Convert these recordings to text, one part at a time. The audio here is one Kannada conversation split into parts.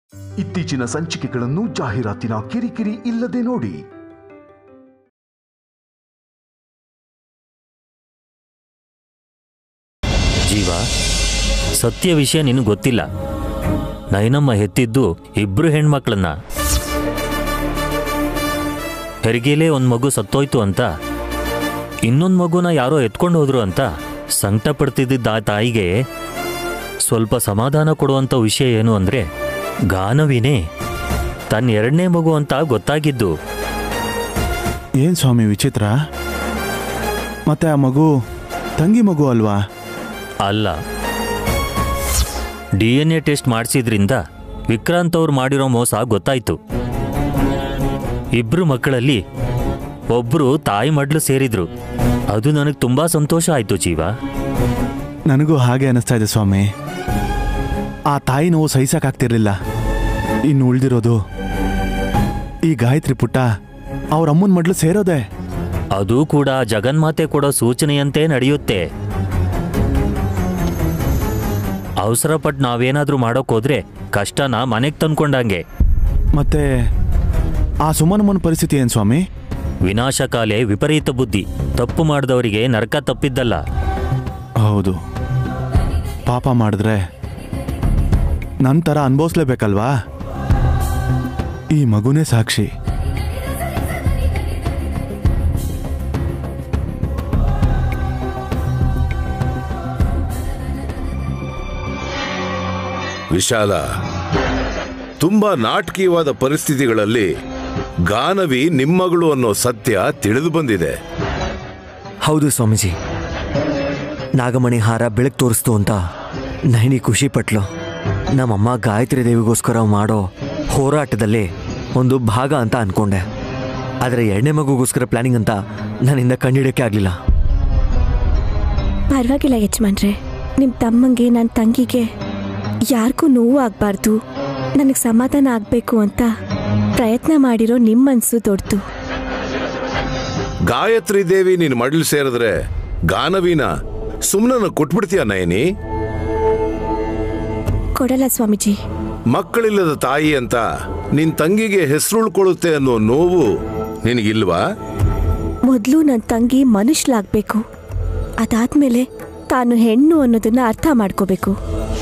ಇತ್ತೀಚಿನ ಸಂಚಿಕೆಗಳನ್ನು ಜಾಹೀರಾತಿನ ಕಿರಿಕಿರಿ ಇಲ್ಲದೆ ನೋಡಿ ಜೀವ ಸತ್ಯ ವಿಷಯ ನಿನಗೆ ಗೊತ್ತಿಲ್ಲ ನೈನಮ್ಮ ಹೆತ್ತಿದ್ದು ಇಬ್ರು ಹೆಣ್ಮಕ್ಳನ್ನ ಹೆರಿಗೆಲೇ ಒಂದು ಮಗು ಸತ್ತೋಯ್ತು ಅಂತ ಇನ್ನೊಂದು ಮಗುನ ಯಾರೋ ಎತ್ಕೊಂಡು ಹೋದ್ರು ಅಂತ ಸಂಕಟ ಪಡ್ತಿದ್ದ ಆ ತಾಯಿಗೆ ಸ್ವಲ್ಪ ಸಮಾಧಾನ ಕೊಡುವಂಥ ವಿಷಯ ಏನು ಅಂದರೆ ಗಾನವಿನೇ ತನ್ನ ಎರಡನೇ ಮಗು ಅಂತ ಗೊತ್ತಾಗಿದ್ದು ಏನ್ ಸ್ವಾಮಿ ವಿಚಿತ್ರ ಮತ್ತೆ ಆ ಮಗು ತಂಗಿ ಮಗು ಅಲ್ವಾ ಅಲ್ಲ ಡಿ ಎನ್ ಎ ಟೆಸ್ಟ್ ಮಾಡಿಸಿದ್ರಿಂದ ವಿಕ್ರಾಂತ್ ಅವ್ರು ಮಾಡಿರೋ ಮೋಸ ಗೊತ್ತಾಯ್ತು ಇಬ್ರು ಮಕ್ಕಳಲ್ಲಿ ಒಬ್ರು ತಾಯಿ ಮಡ್ಲು ಸೇರಿದ್ರು ಅದು ನನಗೆ ತುಂಬಾ ಸಂತೋಷ ಆಯ್ತು ಜೀವ ನನಗೂ ಹಾಗೆ ಅನಿಸ್ತಾ ಇದೆ ಸ್ವಾಮಿ ಆ ತಾಯಿ ನೋವು ಸಹಿಸಕ್ಕಾಗ್ತಿರ್ಲಿಲ್ಲ ಇನ್ನು ಉಳ್ದಿರೋದು ಈ ಗಾಯತ್ರಿ ಪುಟ್ಟ ಅವ್ರ ಅಮ್ಮನ ಮಡ್ಲು ಸೇರೋದೆ ಅದು ಕೂಡ ಜಗನ್ಮಾತೆ ಕೊಡೋ ಸೂಚನೆಯಂತೆ ನಡೆಯುತ್ತೆ ಅವಸರಪಟ್ಟು ನಾವೇನಾದ್ರೂ ಮಾಡೋಕ್ಕೋದ್ರೆ ಕಷ್ಟನ ಮನೆಗೆ ತಂದ್ಕೊಂಡಂಗೆ ಮತ್ತೆ ಆ ಸುಮನಮ್ಮನ ಪರಿಸ್ಥಿತಿ ಏನ್ ಸ್ವಾಮಿ ವಿನಾಶಕಾಲೆ ವಿಪರೀತ ಬುದ್ಧಿ ತಪ್ಪು ಮಾಡಿದವರಿಗೆ ನರಕ ತಪ್ಪಿದ್ದಲ್ಲ ಹೌದು ಪಾಪ ಮಾಡಿದ್ರೆ ನಂತರ ಅನ್ಭವಿಸ್ಲೇಬೇಕಲ್ವಾ ಈ ಮಗುನೇ ಸಾಕ್ಷಿ ವಿಶಾಲ ತುಂಬಾ ನಾಟಕೀಯವಾದ ಪರಿಸ್ಥಿತಿಗಳಲ್ಲಿ ಗಾನವಿ ನಿಮ್ಮಗಳು ಅನ್ನೋ ಸತ್ಯ ತಿಳಿದು ಬಂದಿದೆ ಹೌದು ಸ್ವಾಮೀಜಿ ನಾಗಮಣಿ ಹಾರ ಬೆಳಕು ತೋರಿಸ್ತು ಅಂತ ನೈನಿ ಖುಷಿ ಪಟ್ಲು ನಮ್ಮಮ್ಮ ಗಾಯತ್ರಿ ದೇವಿಗೋಸ್ಕರ ಮಾಡೋ ಹೋರಾಟದಲ್ಲಿ ಒಂದು ಭಾಗ ಅಂತ ಅನ್ಕೊಂಡೆ ಆದರೆ ಎರಡನೇ ಮಗುಗೋಸ್ಕರ ಪ್ಲಾನಿಂಗ್ ಅಂತ ನನ್ನಿಂದ ಕಂಡಿಡಕ್ಕೆ ಆಗಲಿಲ್ಲ ಪರವಾಗಿಲ್ಲ ಯಜಮಾನ್ರೆ ನಿಮ್ಮ ತಮ್ಮಂಗೆ ನನ್ನ ತಂಗಿಗೆ ಯಾರಿಗೂ ನೋವು ಆಗಬಾರ್ದು ನನಗೆ ಸಮಾಧಾನ ಆಗಬೇಕು ಅಂತ ಪ್ರಯತ್ನ ಮಾಡಿರೋ ನಿಮ್ಮ ಮನಸ್ಸು ದೊಡ್ಡದು ಗಾಯತ್ರಿ ದೇವಿ ನಿನ್ ಮಡ್ಲು ಸೇರಿದ್ರೆ ಗಾನವಿನ ಸುಮ್ನನ ಕೊಟ್ಬಿಡ್ತೀಯ ನಯನಿ ಕೊಡಲ್ಲ ಸ್ವಾಮೀಜಿ ಮಕ್ಕಳಿಲ್ಲದ ತಾಯಿ ಅಂತ ನಿನ್ ತಂಗಿಗೆ ಹೆಸರುಳ್ಕೊಳ್ಳುತ್ತೆ ಅನ್ನೋ ನೋವು ನಿನಗಿಲ್ವಾ ಮೊದಲು ನನ್ನ ತಂಗಿ ಮನುಷ್ಯಲಾಗಬೇಕು ಅದಾದ್ಮೇಲೆ ತಾನು ಹೆಣ್ಣು ಅನ್ನೋದನ್ನ ಅರ್ಥ ಮಾಡ್ಕೋಬೇಕು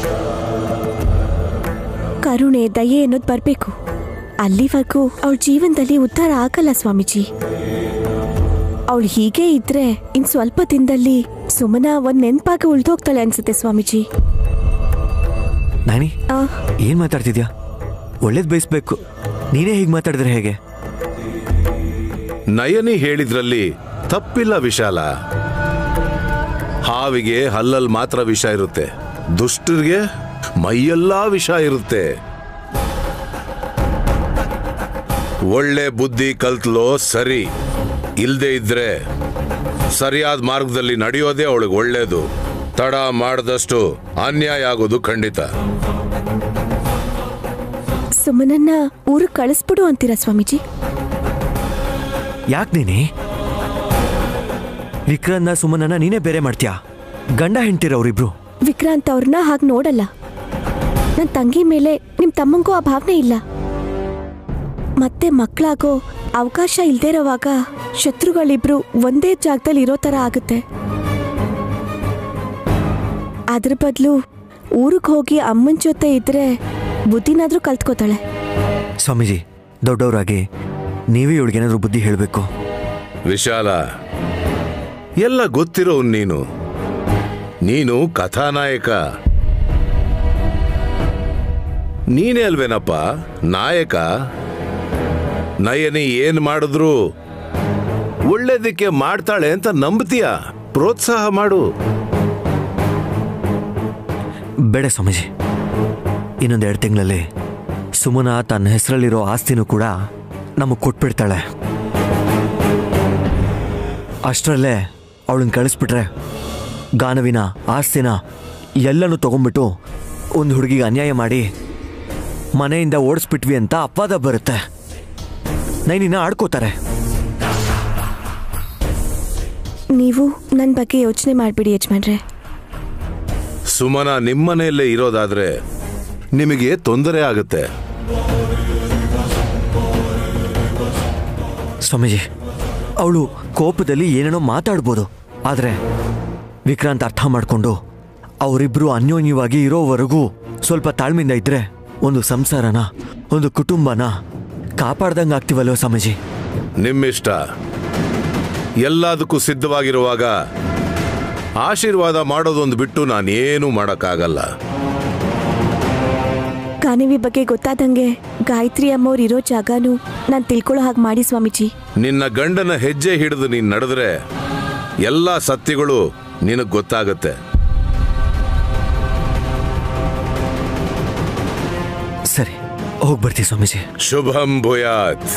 ಕರುಣೆ ದಯೆ ಅನ್ನೋದು ಬರಬೇಕು ಅಲ್ಲಿವರೆಗೂ ಅವಳ ಜೀವನದಲ್ಲಿ ಉದ್ಧಾರ ಆಗಲ್ಲ ಸ್ವಾಮೀಜಿ ಅವಳು ಹೀಗೆ ಇದ್ರೆ ಇನ್ ಸ್ವಲ್ಪ ದಿನದಲ್ಲಿ ಸುಮನ ಒಂದ್ ನೆನ್ಪಾಗ ಉಳ್ದೋಗ್ತಾಳೆ ಅನ್ಸುತ್ತೆ ಸ್ವಾಮೀಜಿ ನಾನಿ ಆ ಏನು ಮಾತಾಡ್ತಿದ್ಯಾ ಒಳ್ಳೇದು ಬಯಸ್ಬೇಕು ನೀನೇ ಹೀಗೆ ಮಾತಾಡಿದ್ರೆ ಹೇಗೆ ನಯನಿ ಹೇಳಿದ್ರಲ್ಲಿ ತಪ್ಪಿಲ್ಲ ವಿಶಾಲ ಹಾವಿಗೆ ಹಲ್ಲಲ್ಲಿ ಮಾತ್ರ ವಿಷ ಇರುತ್ತೆ ದುಷ್ಟರಿಗೆ ಮೈಯೆಲ್ಲಾ ವಿಷ ಇರುತ್ತೆ ಒಳ್ಳೆ ಬುದ್ಧಿ ಕಲ್ತ್ಲೋ ಸರಿ ಇಲ್ದೇ ಇದ್ರೆ ಸರಿಯಾದ ಮಾರ್ಗದಲ್ಲಿ ನಡೆಯೋದೇ ಅವಳಿಗೆ ಒಳ್ಳೇದು ತಡ ಮಾಡಿದಷ್ಟು ಅನ್ಯಾಯ ಆಗೋದು ಖಂಡಿತ ಸುಮನನ್ನ ಊರಿಗೆ ಕಳಿಸ್ಬಿಡು ಅಂತೀರಾ ಸ್ವಾಮೀಜಿ ಯಾಕೆ ನೀನೇ ವಿಕ್ರನ್ನ ಸುಮನನ್ನ ನೀನೇ ಬೇರೆ ಮಾಡ್ತೀಯಾ ಗಂಡ ಹೆಂಡ್ತೀರ ಅವರಿಬ್ರು ವಿಕ್ರಾಂತ್ ಅವ್ರನ್ನ ಹಾಗೆ ನೋಡಲ್ಲ ನನ್ನ ತಂಗಿ ಮೇಲೆ ನಿಮ್ ತಮ್ಮಂಗೂ ಆ ಭಾವನೆ ಇಲ್ಲ ಮತ್ತೆ ಮಕ್ಕಳಾಗೋ ಅವಕಾಶ ಇಲ್ದೇ ಇರೋವಾಗ ಶತ್ರುಗಳಿಬ್ರು ಒಂದೇ ಜಾಗದಲ್ಲಿ ಇರೋ ಥರ ಆಗುತ್ತೆ ಅದ್ರ ಬದಲು ಊರಿಗೆ ಹೋಗಿ ಅಮ್ಮನ ಜೊತೆ ಇದ್ರೆ ಬುದ್ಧಿನಾದ್ರೂ ಕಲ್ತ್ಕೋತಾಳೆ ಸ್ವಾಮೀಜಿ ದೊಡ್ಡವರಾಗಿ ನೀವೇ ಇವಳಿಗೇನಾದ್ರೂ ಬುದ್ಧಿ ಹೇಳಬೇಕು ವಿಶಾಲ ಎಲ್ಲ ಗೊತ್ತಿರೋನ್ ನೀನು ನೀನು ಕಥಾನಾಯಕ ನೀನೇ ಅಲ್ವೇನಪ್ಪ ನಾಯಕ ನಯನಿ ಏನ್ ಮಾಡಿದ್ರು ಒಳ್ಳೇದಕ್ಕೆ ಮಾಡ್ತಾಳೆ ಅಂತ ನಂಬ್ತೀಯ ಪ್ರೋತ್ಸಾಹ ಮಾಡು ಬೇಡ ಸ್ವಾಮೀಜಿ ಇನ್ನೊಂದು ಎರಡು ತಿಂಗಳಲ್ಲಿ ಸುಮನ ತನ್ನ ಹೆಸರಲ್ಲಿರೋ ಆಸ್ತಿನೂ ಕೂಡ ನಮಗೆ ಕೊಟ್ಬಿಡ್ತಾಳೆ ಅಷ್ಟರಲ್ಲೇ ಅವಳನ್ನ ಕಳಿಸ್ಬಿಟ್ರೆ ಗಾನವಿನ ಆಸ್ತಿನ ಎಲ್ಲನೂ ತಗೊಂಡ್ಬಿಟ್ಟು ಒಂದು ಹುಡುಗಿಗೆ ಅನ್ಯಾಯ ಮಾಡಿ ಮನೆಯಿಂದ ಓಡಿಸ್ಬಿಟ್ವಿ ಅಂತ ಅಪವಾದ ಬರುತ್ತೆ ನೈನಿನ ಆಡ್ಕೋತಾರೆ ನೀವು ನನ್ನ ಬಗ್ಗೆ ಯೋಚನೆ ಮಾಡ್ಬಿಡಿ ಯಜಮಾನ್ರೆ ಸುಮನ ನಿಮ್ಮನೆಯಲ್ಲೇ ಇರೋದಾದ್ರೆ ನಿಮಗೆ ತೊಂದರೆ ಆಗುತ್ತೆ ಸ್ವಾಮೀಜಿ ಅವಳು ಕೋಪದಲ್ಲಿ ಏನೇನೋ ಮಾತಾಡ್ಬೋದು ಆದರೆ ವಿಕ್ರಾಂತ್ ಅರ್ಥ ಮಾಡಿಕೊಂಡು ಅವರಿಬ್ರು ಅನ್ಯೋನ್ಯವಾಗಿ ಇರೋವರೆಗೂ ಸ್ವಲ್ಪ ತಾಳ್ಮೆಯಿಂದ ಇದ್ರೆ ಒಂದು ಸಂಸಾರನ ಒಂದು ಕುಟುಂಬನ ಕಾಪಾಡ್ದಂಗೆ ಆಗ್ತೀವಲ್ವ ಸ್ವಾಮೀಜಿ ನಿಮ್ಮಿಷ್ಟ ಎಲ್ಲದಕ್ಕೂ ಸಿದ್ಧವಾಗಿರುವಾಗ ಆಶೀರ್ವಾದ ಮಾಡೋದೊಂದು ಬಿಟ್ಟು ನಾನೇನು ಮಾಡೋಕ್ಕಾಗಲ್ಲ ಕಾನವಿ ಬಗ್ಗೆ ಗೊತ್ತಾದಂಗೆ ಗಾಯತ್ರಿ ಅಮ್ಮವ್ರು ಇರೋ ಜಾಗನೂ ನಾನು ತಿಳ್ಕೊಳ್ಳೋ ಹಾಗೆ ಮಾಡಿ ಸ್ವಾಮೀಜಿ ನಿನ್ನ ಗಂಡನ ಹೆಜ್ಜೆ ಹಿಡಿದು ನೀನ್ ನಡೆದ್ರೆ ಎಲ್ಲ ಸತ್ಯಗಳು ನಿನಗ್ ಗೊತ್ತಾಗತ್ತೆ ಸರಿ ಹೋಗಿ ಬರ್ತೀವಿ ಸ್ವಾಮೀಜಿ ಶುಭಂ ಭೂಯಾತ್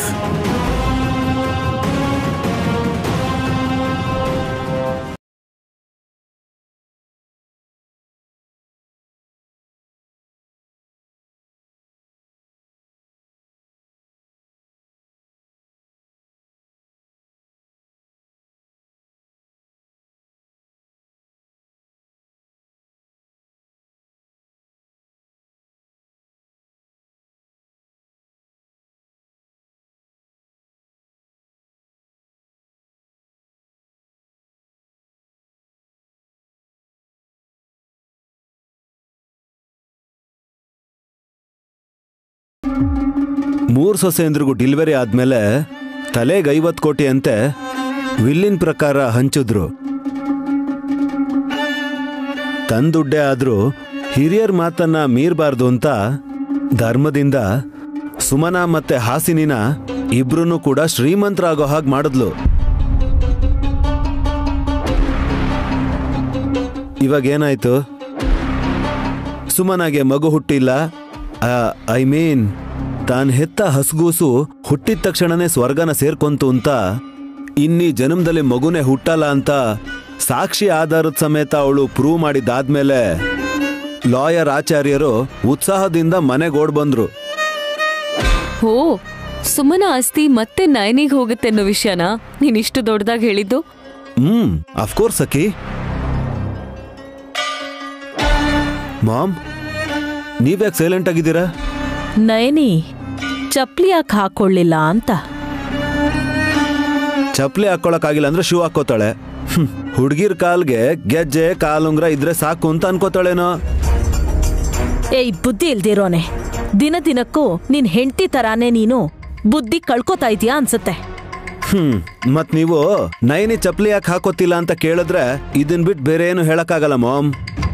ಮೂರು ಸೊಸೆಯಂದ್ರಿಗೂ ಡಿಲಿವರಿ ಆದ್ಮೇಲೆ ತಲೆಗೆ ಐವತ್ತು ಕೋಟಿ ಅಂತೆ ವಿಲ್ಲಿನ್ ಪ್ರಕಾರ ಹಂಚಿದ್ರು ತನ್ ದುಡ್ಡೇ ಆದ್ರೂ ಹಿರಿಯರ ಮಾತನ್ನ ಮೀರಬಾರ್ದು ಅಂತ ಧರ್ಮದಿಂದ ಸುಮನ ಮತ್ತೆ ಹಾಸಿನಿನ ಇಬ್ರು ಕೂಡ ಶ್ರೀಮಂತರಾಗೋ ಹಾಗೆ ಮಾಡಿದ್ಲು ಇವಾಗ ಏನಾಯ್ತು ಸುಮನಾಗೆ ಮಗು ಹುಟ್ಟಿಲ್ಲ ಐ ಮೀನ್ ತಾನ್ ಹೆತ್ತ ಹಸ್ಗೂಸು ಹುಟ್ಟಿದ ತಕ್ಷಣನೇ ಸ್ವರ್ಗನ ಸೇರ್ಕೊಂತು ಅಂತ ಇನ್ನಿ ಜನ್ಮದಲ್ಲಿ ಮಗುನೇ ಹುಟ್ಟಲ್ಲ ಅಂತ ಸಾಕ್ಷಿ ಆಧಾರದ ಸಮೇತ ಅವಳು ಪ್ರೂವ್ ಮಾಡಿದ್ದಾದ್ಮೇಲೆ ಲಾಯರ್ ಆಚಾರ್ಯರು ಉತ್ಸಾಹದಿಂದ ಮನೆಗೆ ಓಡ್ ಬಂದ್ರು ಹೋ ಸುಮನ ಆಸ್ತಿ ಮತ್ತೆ ನಯನಿಗೆ ಹೋಗುತ್ತೆ ಅನ್ನೋ ವಿಷಯನ ನೀನ್ ಇಷ್ಟು ದೊಡ್ಡದಾಗಿ ಹೇಳಿದ್ದು ಹ್ಮ್ ಅಫ್ಕೋರ್ಸ್ ಅಕ್ಕಿ ಮಾಮ್ ನೀವ್ಯಾಕೆ ಸೈಲೆಂಟ್ ಆಗಿದ್ದೀರಾ ನಯನಿ ಚಪ್ಲಿ ಯಾಕೆ ಹಾಕೊಳ್ಳಿಲ್ಲ ಅಂತ ಚಪ್ಲಿ ಹಾಕೊಳಕ್ಕಾಗಿಲ್ಲ ಅಂದ್ರೆ ಶೂ ಹಾಕೋತಾಳೆ ಹುಡ್ಗಿರ್ ಕಾಲ್ಗೆ ಗೆಜ್ಜೆ ಕಾಲುಂಗ್ರ ಇದ್ರೆ ಸಾಕು ಅಂತ ಅನ್ಕೋತಾಳೇನೋ ಏಯ್ ಬುದ್ಧಿ ಇಲ್ದಿರೋನೆ ದಿನ ದಿನಕ್ಕೂ ನಿನ್ ಹೆಂಡತಿ ತರಾನೇ ನೀನು ಬುದ್ಧಿ ಕಳ್ಕೊತಾ ಇದೀಯಾ ಅನ್ಸುತ್ತೆ ಹ್ಮ್ ಮತ್ ನೀವು ನೈನಿ ಚಪ್ಲಿ ಯಾಕೆ ಹಾಕೋತಿಲ್ಲ ಅಂತ ಕೇಳಿದ್ರೆ ಇದನ್ ಬಿಟ್ಟು ಬೇರೆ ಏನು ಹೇಳಕ್ಕಾಗಲ್ಲ ಮಾಮ್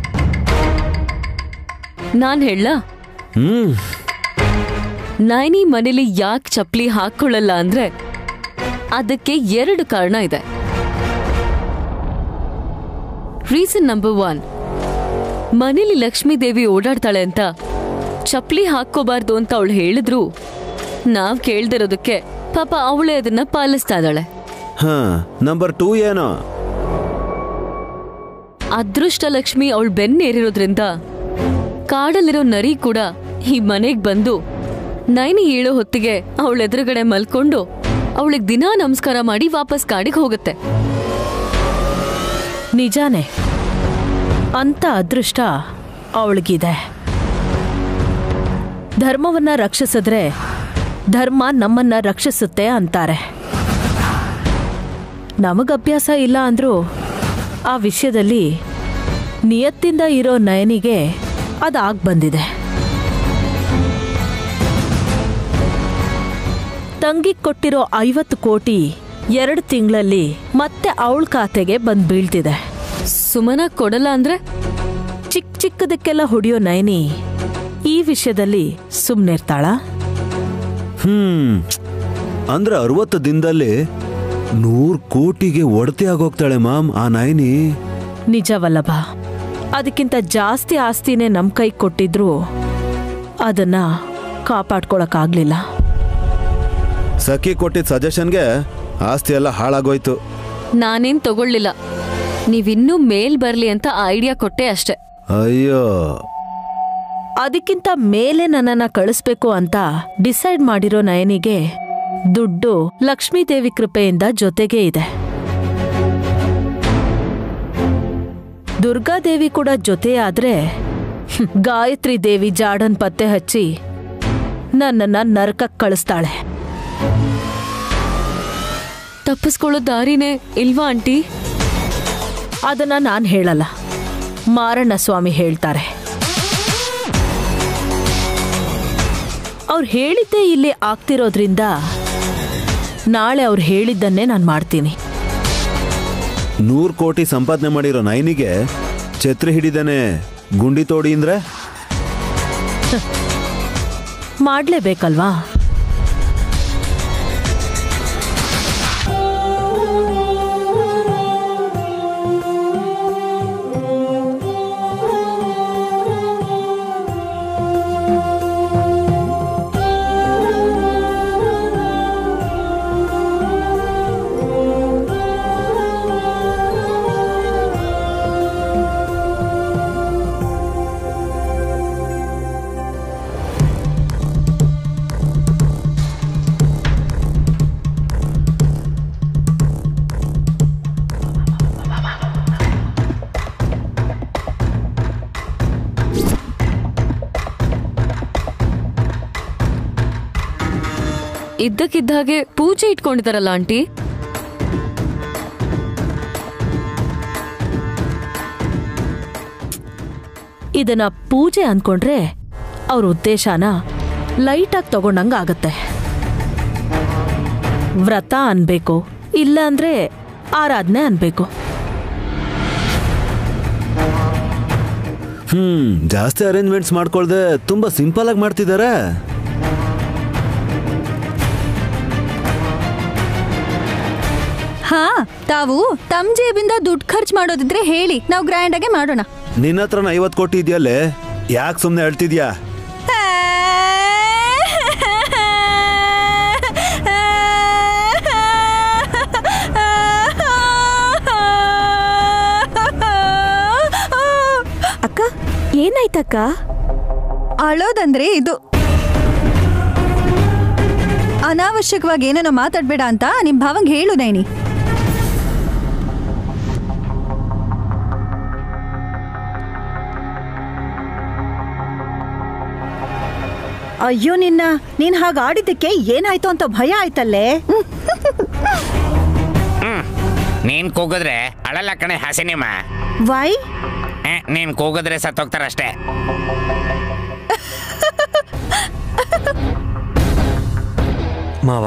ನಾನ್ ಹೇಳ ಹ್ಮ್ ನಯನಿ ಮನೇಲಿ ಯಾಕೆ ಚಪ್ಲಿ ಹಾಕೊಳ್ಳಲ್ಲ ಅಂದ್ರೆ ಅದಕ್ಕೆ ಎರಡು ಕಾರಣ ಇದೆ ರೀಸನ್ ನಂಬರ್ ಒನ್ ಮನೇಲಿ ಲಕ್ಷ್ಮೀ ದೇವಿ ಓಡಾಡ್ತಾಳೆ ಅಂತ ಚಪ್ಲಿ ಹಾಕೋಬಾರ್ದು ಅಂತ ಅವಳು ಹೇಳಿದ್ರು ನಾವ್ ಕೇಳ್ದಿರೋದಕ್ಕೆ ಪಾಪ ಅವಳೇ ಅದನ್ನ ಪಾಲಿಸ್ತಾ ಇದ್ದಾಳೆ ಹಾ ನಂಬರ್ ಟೂ ಏನೋ ಅದೃಷ್ಟ ಲಕ್ಷ್ಮಿ ಅವಳು ಬೆನ್ನೇರಿರೋದ್ರಿಂದ ಕಾಡಲ್ಲಿರೋ ನರಿ ಕೂಡ ಈ ಮನೆಗ್ ಬಂದು ನೈನಿ ಏಳೋ ಹೊತ್ತಿಗೆ ಅವಳ ಎದುರುಗಡೆ ಮಲ್ಕೊಂಡು ಅವಳಿಗೆ ದಿನಾ ನಮಸ್ಕಾರ ಮಾಡಿ ವಾಪಸ್ ಕಾಡಿಗೆ ಹೋಗುತ್ತೆ ನಿಜಾನೇ ಅಂತ ಅದೃಷ್ಟ ಅವಳಿಗಿದೆ ಧರ್ಮವನ್ನ ರಕ್ಷಿಸಿದ್ರೆ ಧರ್ಮ ನಮ್ಮನ್ನ ರಕ್ಷಿಸುತ್ತೆ ಅಂತಾರೆ ನಮಗ ಅಭ್ಯಾಸ ಇಲ್ಲ ಅಂದ್ರೂ ಆ ವಿಷಯದಲ್ಲಿ ನಿಯತ್ತಿಂದ ಇರೋ ನಯನಿಗೆ ಅದಾಗ್ ಬಂದಿದೆ ತಂಗಿ ಕೊಟ್ಟಿರೋ ಐವತ್ತು ಕೋಟಿ ಎರಡು ತಿಂಗಳಲ್ಲಿ ಮತ್ತೆ ಅವಳ ಖಾತೆಗೆ ಬಂದ್ ಬೀಳ್ತಿದೆ ಸುಮನ ಕೊಡಲ್ಲ ಅಂದ್ರೆ ಚಿಕ್ಕ ಚಿಕ್ಕದಕ್ಕೆಲ್ಲ ಹೊಡೆಯೋ ನಯನಿ ಈ ವಿಷಯದಲ್ಲಿ ಸುಮ್ನಿರ್ತಾಳ ಹ್ಮ್ ಅಂದ್ರೆ ಅರವತ್ತು ದಿನದಲ್ಲಿ ನೂರ್ ಕೋಟಿಗೆ ಒಡತಿ ಆಗೋಗ್ತಾಳೆ ಮಾಮ್ ಆ ನೈನಿ ನಿಜವಲ್ಲಭ ಅದಕ್ಕಿಂತ ಜಾಸ್ತಿ ಆಸ್ತಿನೇ ನಮ್ ಕೈ ಕೊಟ್ಟಿದ್ರು ಅದನ್ನ ಕಾಪಾಡ್ಕೊಳಕ್ಕಾಗ್ಲಿಲ್ಲ ಸಖಿ ಕೊಟ್ಟಿದ್ದ ಸಜೆಷನ್ಗೆ ಆಸ್ತಿ ಎಲ್ಲ ಹಾಳಾಗೋಯ್ತು ನಾನೇನ್ ತಗೊಳ್ಳಿಲ್ಲ ನೀವಿನ್ನೂ ಮೇಲ್ ಬರ್ಲಿ ಅಂತ ಐಡಿಯಾ ಕೊಟ್ಟೆ ಅಷ್ಟೆ ಅಯ್ಯೋ ಅದಕ್ಕಿಂತ ಮೇಲೆ ನನ್ನನ್ನ ಕಳಿಸ್ಬೇಕು ಅಂತ ಡಿಸೈಡ್ ಮಾಡಿರೋ ನಯನಿಗೆ ದುಡ್ಡು ಲಕ್ಷ್ಮೀದೇವಿ ಕೃಪೆಯಿಂದ ಜೊತೆಗೆ ಇದೆ ದುರ್ಗಾದೇವಿ ಕೂಡ ಜೊತೆ ಆದ್ರೆ ಹ್ಮ್, ಗಾಯತ್ರಿ ದೇವಿ ಜಾಡನ್ ಪತ್ತೆ ಹಚ್ಚಿ ನನ್ನನ್ನ ನರಕಕ್ಕೆ ಕಳಿಸ್ತಾಳೆ ತಪ್ಪಿಸ್ಕೊಳ್ಳೋ ದಾರಿನೇ ಇಲ್ವಾ ಆಂಟಿ ಅದನ್ನ ನಾನು ಹೇಳಲ್ಲ ಮಾರಣ್ಣ ಸ್ವಾಮಿ ಹೇಳ್ತಾರೆ ಅವ್ರು ಹೇಳಿದ್ದೇ ಇಲ್ಲಿ ಆಗ್ತಿರೋದ್ರಿಂದ ನಾಳೆ ಅವ್ರು ಹೇಳಿದ್ದನ್ನೇ ನಾನು ಮಾಡ್ತೀನಿ ನೂರು ಕೋಟಿ ಸಂಪಾದನೆ ಮಾಡಿರೋ ನೈನಿಗೆ ಛತ್ರಿ ಹಿಡಿದಾನೆ ಗುಂಡಿ ತೋಡಿ ಅಂದ್ರೆ ಮಾಡ್ಲೇಬೇಕಲ್ವಾ ಇದ್ದಕ್ಕಿದ್ದಾಗೆ ಪೂಜೆ ಇಟ್ಕೊಂಡಿದಾರಲ್ಲ ಆಂಟಿ ಇದನ್ನ ಪೂಜೆ ಅನ್ಕೊಂಡ್ರೆ ಅವ್ರ ಉದ್ದೇಶನ ಲೈಟಾಗಿ ತಗೊಂಡಂಗ ಆಗತ್ತೆ ವ್ರತ ಅನ್ಬೇಕು ಇಲ್ಲ ಅಂದ್ರೆ ಆರಾಧನೆ ಅನ್ಬೇಕು ಹ್ಮ್ ಜಾಸ್ತಿ ಅರೇಂಜ್ಮೆಂಟ್ಸ್ ಮಾಡ್ಕೊಳ್ದೆ ತುಂಬಾ ಸಿಂಪಲ್ ಆಗಿ ಮಾಡ್ತಿದ್ದಾರೆ ಹಾ ತಾವು ತಮ್ಮ ಜೇಬಿಂದ ದುಡ್ಡು ಖರ್ಚು ಮಾಡೋದಿದ್ರೆ ಹೇಳಿ ನಾವು ಗ್ರ್ಯಾಂಡ್ ಆಗಿ ಮಾಡೋಣ ನಿನ್ನ ಹತ್ರನ ಐವತ್ತು ಕೋಟಿ ಇದೆಯಲ್ಲೇ ಯಾಕೆ ಸುಮ್ಮನೆ ಹೇಳ್ತಿದ್ಯಾ ಅಕ್ಕ ಏನಾಯ್ತಕ್ಕ ಅಳೋದಂದ್ರೆ ಇದು ಅನಾವಶ್ಯಕವಾಗಿ ಏನೇನೋ ಮಾತಾಡ್ಬೇಡ ಅಂತ ನಿಮ್ ಭಾವಂಗ್ ಹೇಳು ನೈನಿ ಅಯ್ಯೋ ನಿನ್ನ ನೀನ್ ಹಾಗೆ ಆಡಿದ್ದಕ್ಕೆ ಏನಾಯ್ತು ಅಂತ ಭಯ ಆಯ್ತಲ್ಲೇ ನೀನ್ ಕೂಗಿದ್ರೆ ಅಳಲ್ಲ ಕಣೆ ಹಸಿನಿಮ ವೈ ಏ, ನೀನ್ ಕೂಗಿದ್ರೆ ಸತ್ತೋಗ್ತಾರಷ್ಟೇ ಮಾವ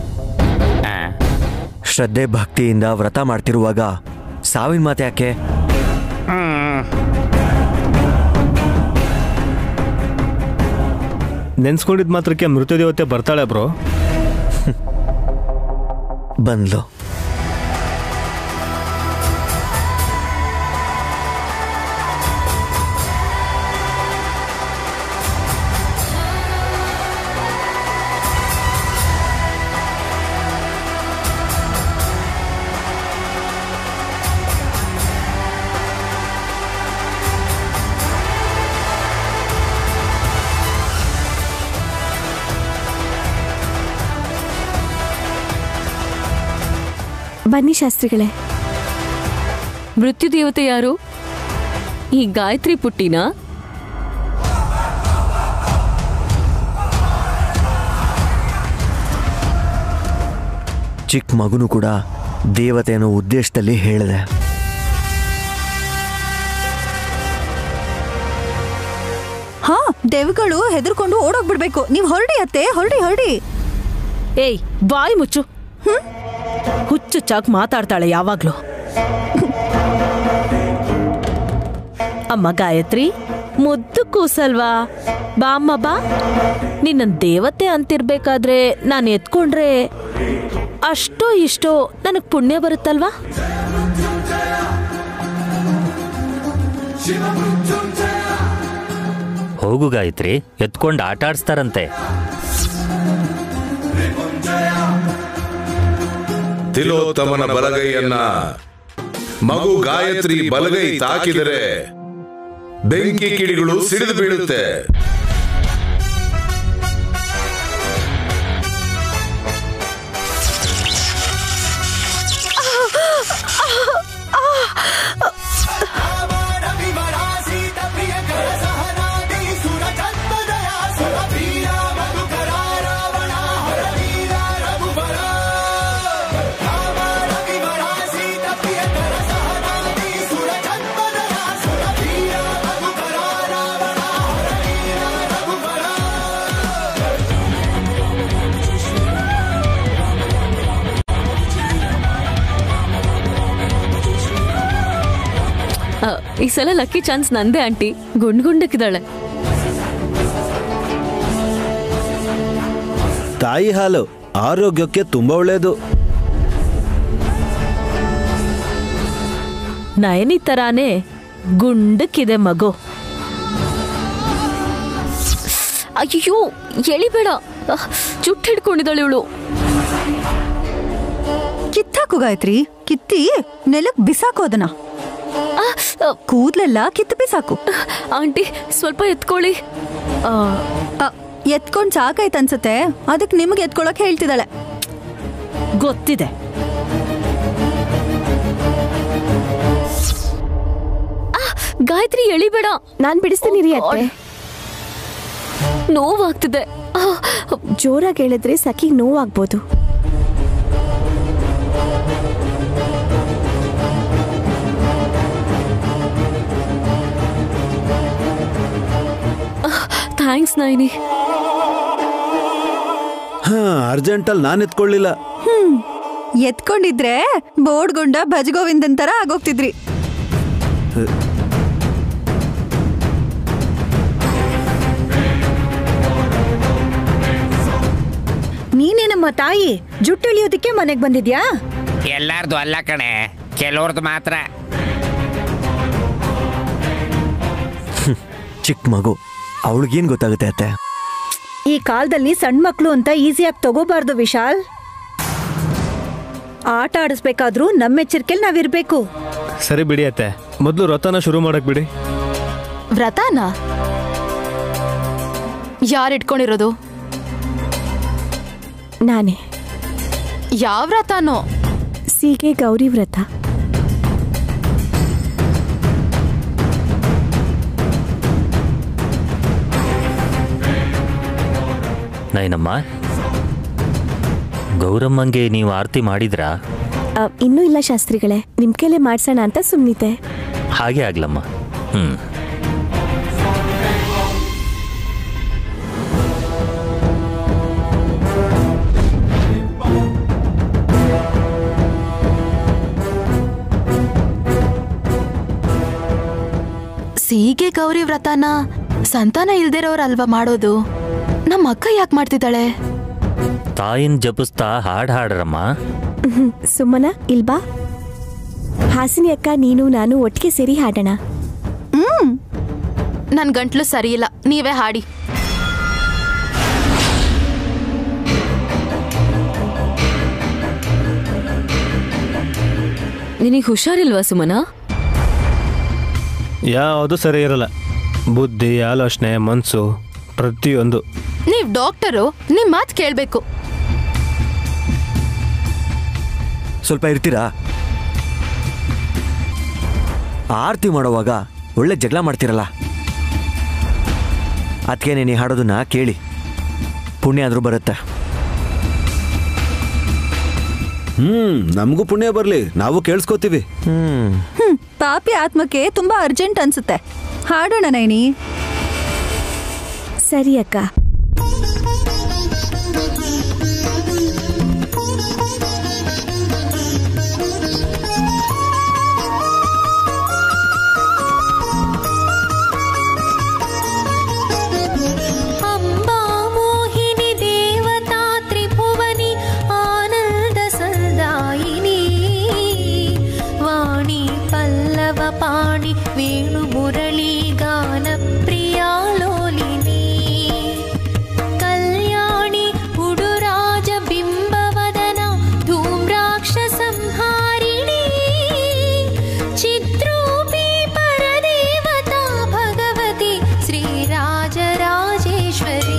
ಶ್ರದ್ಧೆ ಭಕ್ತಿಯಿಂದ ವ್ರತ ಮಾಡ್ತಿರುವಾಗ ಸಾವಿನ ಮಾತು ಯಾಕೆ ನೆನ್ಸ್ಕೊಂಡಿದ್ ಮಾತ್ರಕ್ಕೆ ಮೃತ್ಯುದೇವತೆ ಬರ್ತಾಳೆ ಬ್ರೋ ಬಂದ್ಲು ಬನ್ನಿ ಶಾಸ್ತ್ರಿಗಳೇ ಮೃತ್ಯು ದೇವತೆ ಯಾರು ಈ ಗಾಯತ್ರಿ ಪುಟ್ಟಿನ ಚಿಕ್ಕ ಮಗುನು ಕೂಡ ದೇವತೆ ಅನ್ನೋ ಉದ್ದೇಶದಲ್ಲಿ ಹೇಳಿದೆ ಹಾ ದೆವ್ಗಳು ಹೆದರ್ಕೊಂಡು ಓಡೋಗ್ಬಿಡ್ಬೇಕು ನೀವು ಹೊರಡಿ ಅತ್ತೆ ಹೊರಡಿ ಹೊರಡಿ ಏಯ್ ಬಾಯ್ ಮುಚ್ಚು ಹುಚ್ಚು ಚಾಕ್ ಮಾತಾಡ್ತಾಳೆ ಯಾವಾಗ್ಲೂ ಅಮ್ಮ ಗಾಯತ್ರಿ ಮುದ್ದು ಕೂಸಲ್ವಾ ಬಾ ಅಮ್ಮ ಬಾ ನಿನ್ನ ದೇವತೆ ಅಂತಿರ್ಬೇಕಾದ್ರೆ ನಾನು ಎತ್ಕೊಂಡ್ರೆ ಅಷ್ಟೋ ಇಷ್ಟೋ ನನಗ್ ಪುಣ್ಯ ಬರುತ್ತಲ್ವಾ ಹೋಗು ಗಾಯತ್ರಿ ಎತ್ಕೊಂಡು ಆಟ ಆಡಿಸ್ತಾರಂತೆ ತಿಲೋತ್ತಮನ ಬಲಗೈಯನ್ನ ಮಗು ಗಾಯತ್ರಿ ಬಲಗೈ ತಾಕಿದರೆ ಬೆಂಕಿ ಕಿಡಿಗಳು ಸಿಡಿದು ಬೀಳುತ್ತೆ ಸುರ ಈ ಸಲ ಲಕ್ಕಿ ಚಾನ್ಸ್ ನಂದೇ ಆಂಟಿ ಗುಂಡ್ ಗುಂಡಕ್ಕಿದ್ದಾಳೆ ತಾಯಿ ಹಾಲು ಆರೋಗ್ಯಕ್ಕೆ ತುಂಬಾ ಒಳ್ಳೆಯದು ನಯನಿ ತರಾನೇ ಗುಂಡಕ್ಕಿದೆ ಮಗು ಅಯ್ಯೋ ಎಳಿಬೇಡ ಅಹ್, ಜುಟ್ಟು ಹಿಡ್ಕೊಂಡಿದ್ದಾಳೆ ಇವಳು ಕಿತ್ತಾಕು ಗಾಯತ್ರಿ ಕಿತ್ತಿ ನೆಲಕ್ ಬಿಸಾಕು ಅದನ್ನ ಕೂದ್ಲೆಲ್ಲ ಕಿತ್ತು ಬಿಸಾಕು ಆಂಟಿ ಸ್ವಲ್ಪ ಎತ್ಕೊಳ್ಳಿ ಎತ್ಕೊಂಡ್ ಸಾಕಾಯ್ತು ಅನ್ಸುತ್ತೆ ಅದಕ್ಕೆ ನಿಮ್ಗೆ ಎತ್ಕೊಳಕ್ ಹೇಳ್ತಿದ್ದಾಳೆ ಗೊತ್ತಿದೆ ಗಾಯತ್ರಿ ಎಳಿಬೇಡ ನಾನ್ ಬಿಡಿಸ್ತೀನಿ ರೀ ಅತ್ತೆ ನೋವಾಗ್ತಿದೆ ಜೋರಾಗಿ ಹೇಳಿದ್ರೆ ಸಖಿಗ್ ನೋವಾಗ್ಬೋದು ಥ್ಯಾಂಕ್ಸ್ ನೈನಿ ಹಾ ಅರ್ಜೆಂಟಲ್ಲಿ ನಾನು ಎತ್ಕೊಳ್ಳಿಲ್ಲ ಹ್ಮ್ ಎತ್ಕೊಂಡಿದ್ರೆ ಬೋರ್ಡ್ಗೊಂಡ ಭಜಗೋವಿಂದನ್ ತರ ಆಗೋಗ್ತಿದ್ರಿ ನೀನೇನಮ್ಮ ತಾಯಿ ಜುಟ್ಟೆಳಿಯೋದಕ್ಕೆ ಮನೆಗ್ ಬಂದಿದ್ಯಾ ಎಲ್ಲಾರ್ದು ಅಲ್ಲ ಕಣೆ ಕೆಲವ್ರದ್ದು ಮಾತ್ರ ಚಿಕ್ಕ ಮಗು ಅವಳಿಗೇನು ಗೊತ್ತಾಗುತ್ತೆ ಅತ್ತೆ ಈ ಕಾಲದಲ್ಲಿ ಸಣ್ಣ ಮಕ್ಳು ಅಂತ ಈಸಿಯಾಗಿ ತಗೋಬಾರ್ದು ವಿಶಾಲ್ ಆಟ ಆಡಿಸ್ಬೇಕಾದ್ರೂ ನಮ್ಮ ಎಚ್ಚರಿಕೆಲ್ ನಾವಿರ್ಬೇಕು ಸರಿ ಬಿಡಿ ಅತ್ತೆ ಮೊದಲು ವ್ರತನ ಶುರು ಮಾಡಕ್ ಬಿಡಿ ವ್ರತನ ಯಾರು ಇಟ್ಕೊಂಡಿರೋದು ನಾನೇ ಯಾವ ವ್ರತನೋ ಸೀಗೆ ಗೌರಿ ವ್ರತ ನೈನಮ್ಮ ಗೌರಮ್ಮಂಗೆ ನೀವು ಆರತಿ ಮಾಡಿದ್ರಾ ಆ, ಇನ್ನೂ ಇಲ್ಲ ಶಾಸ್ತ್ರಿಗಳೇ ನಿಮ್ ಕೈಲೇ ಮಾಡ್ಸೋಣ ಅಂತ ಸುಮ್ನಿತೆ ಹಾಗೆ ಆಗ್ಲಮ್ಮ ಹ್ಮ್ ಸೀಗೆ ಗೌರಿ ವ್ರತನ ಸಂತಾನ ಇಲ್ದಿರೋರಲ್ವಾ ಮಾಡೋದು ನಮ್ಮ ಅಕ್ಕ ಯಾಕೆ ಮಾಡ್ತಿದ್ದಾಳೆ ತಾಯಿನ್ ಜಪಿಸ್ತಾ ಹಾಡ್ ಹಾಡ್ರಮ್ಮ ಹ್ಮ್, ಸುಮ್ಮನ ಇಲ್ಬಾ ಹಾಸಿನಿ ಅಕ್ಕ ನೀನು ನಾನು ಒಟ್ಟಿಗೆ ಸೇರಿ ಹಾಡೋಣ ಹ್ಮ್ ನನ್ ಗಂಟ್ಲು ಸರಿ ಇಲ್ಲ ನೀವೇ ಹಾಡಿ ನಿನಗೆ ಹುಷಾರಿಲ್ವಾ ಸುಮನ ಯಾವುದು ಸರಿ ಇರಲ್ಲ ಬುದ್ಧಿ ಆಲೋಚನೆ ಮನಸ್ಸು ಪ್ರತಿಯೊಂದು ನೀವ್ ಡಾಕ್ಟರು ನಿಮ್ ಮಾತ್ ಕೇಳ್ಬೇಕು ಸ್ವಲ್ಪ ಇರ್ತೀರಾ ಆರತಿ ಮಾಡುವಾಗ ಒಳ್ಳೆ ಜಗಳ ಮಾಡ್ತಿರಲ್ಲ ಅದಕ್ಕೆ ನೀನು ಹಾಡೋದನ್ನ ಕೇಳಿ ಪುಣ್ಯ ಆದರೂ ಬರುತ್ತೆ ಹ್ಮ್ ನಮಗೂ ಪುಣ್ಯ ಬರ್ಲಿ ನಾವು ಕೇಳಿಸ್ಕೋತೀವಿ ಹ್ಮ್ ಹ್ಮ್ ಪಾಪಿ ಆತ್ಮಕ್ಕೆ ತುಂಬಾ ಅರ್ಜೆಂಟ್ ಅನ್ಸುತ್ತೆ ಹಾಡೋಣ ನೈನಿ ಸರಿ ಅಕ್ಕ अम्बा मोहिनी देवता त्रिभुवनि आनन्दसल्दायिनी वाणी पल्लवपाणि वेणुमुरळी गानप्रिया लोलिनी कल्याणि उडुराजबिम्बवदना धूम्राक्षसंहारिणी चिद्रूपी परदेवता भगवती श्रीराजराजेश्वरी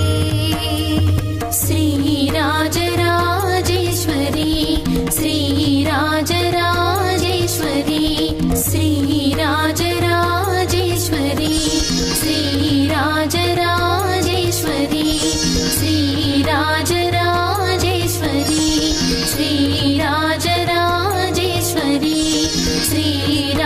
श्रीराजराजेश्वरी श्रीराजराजेश्वरी श्रीराजराजेश्वरी श्रीराजराजेश्वरी श्रीराजराजेश्वरी श्रीराजराजेश्वरी श्रीराजराजेश्वरी